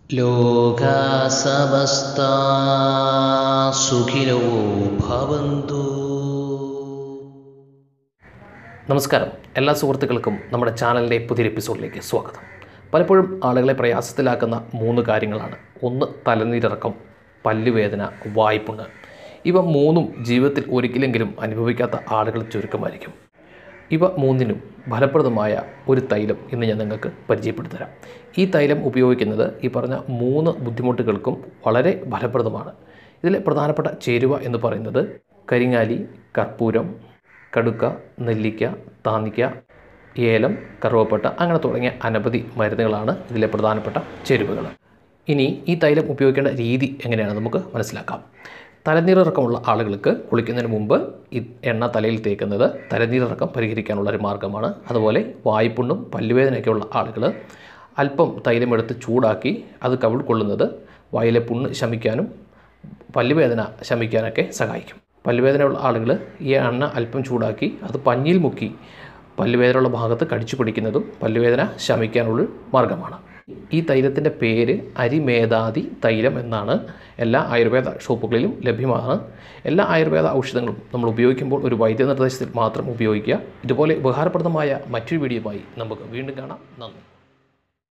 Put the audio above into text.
ലോകാ സമസ്ത സുഖിനോ ഭവന്തു നമസ്കാരം എല്ലാ സുഹൃത്തുക്കൾക്കും നമ്മുടെ ചാനലിൻ്റെ പുതിയൊരു എപ്പിസോഡിലേക്ക് സ്വാഗതം പലപ്പോഴും ആളുകളെ പ്രയാസത്തിലാക്കുന്ന മൂന്ന് കാര്യങ്ങളാണ് ഒന്ന് തലനീരിറക്കം പല്ലുവേദന വായ്പുണ്ണ് ഇവ മൂന്നും ജീവിതത്തിൽ ഒരിക്കലെങ്കിലും അനുഭവിക്കാത്ത ആളുകൾ ചുരുക്കമായിരിക്കും ഇവ മൂന്നിനും ഫലപ്രദമായ ഒരു തൈലം ഇന്ന് ഞാൻ നിങ്ങൾക്ക് പരിചയപ്പെടുത്തി തരാം ഈ തൈലം ഉപയോഗിക്കുന്നത് ഈ പറഞ്ഞ മൂന്ന് ബുദ്ധിമുട്ടുകൾക്കും വളരെ ഫലപ്രദമാണ് ഇതിലെ പ്രധാനപ്പെട്ട ചേരുവ എന്ന് പറയുന്നത് കരിങ്ങാലി കർപ്പൂരം കടുക്ക നെല്ലിക്ക താന്നിക്ക ഏലം കറുവപ്പട്ട അങ്ങനെ തുടങ്ങിയ അനവധി മരുന്നുകളാണ് ഇതിലെ പ്രധാനപ്പെട്ട ചേരുവകൾ ഇനി ഈ തൈലം ഉപയോഗിക്കേണ്ട രീതി എങ്ങനെയാണ് നമുക്ക് മനസ്സിലാക്കാം തലനീരിറക്കമുള്ള ആളുകൾക്ക് കുളിക്കുന്നതിന് മുമ്പ് ഈ എണ്ണ തലയിൽ തേക്കുന്നത് തലനീരിറക്കം പരിഹരിക്കാനുള്ള ഒരു മാർഗ്ഗമാണ് അതുപോലെ വായ്പുണ്ണും പല്ലുവേദനയൊക്കെയുള്ള ആളുകൾ അല്പം തൈലമെടുത്ത് ചൂടാക്കി അത് കവിൾ കൊള്ളുന്നത് വായിലെ പുണ്ണ് ശമിക്കാനും പല്ലുവേദന ശമിക്കാനൊക്കെ സഹായിക്കും പല്ലുവേദനയുള്ള ആളുകൾ ഈ എണ്ണ അല്പം ചൂടാക്കി അത് പഞ്ഞിയിൽ മുക്കി പല്ലുവേദനയുള്ള ഭാഗത്ത് കടിച്ചു പിടിക്കുന്നതും പല്ലുവേദന ശമിക്കാനുള്ള മാർഗ്ഗമാണ് ഈ തൈലത്തിൻ്റെ പേര് അരിമേധാതി തൈലം എന്നാണ് എല്ലാ ആയുർവേദ ഷോപ്പുകളിലും ലഭ്യമാണ് എല്ലാ ആയുർവേദ ഔഷധങ്ങളും നമ്മൾ ഉപയോഗിക്കുമ്പോൾ ഒരു വൈദ്യനിർദ്ദേശത്തിൽ മാത്രം ഉപയോഗിക്കുക ഇതുപോലെ ഉപകാരപ്രദമായ മറ്റൊരു വീഡിയോയുമായി നമുക്ക് വീണ്ടും കാണാം നന്ദി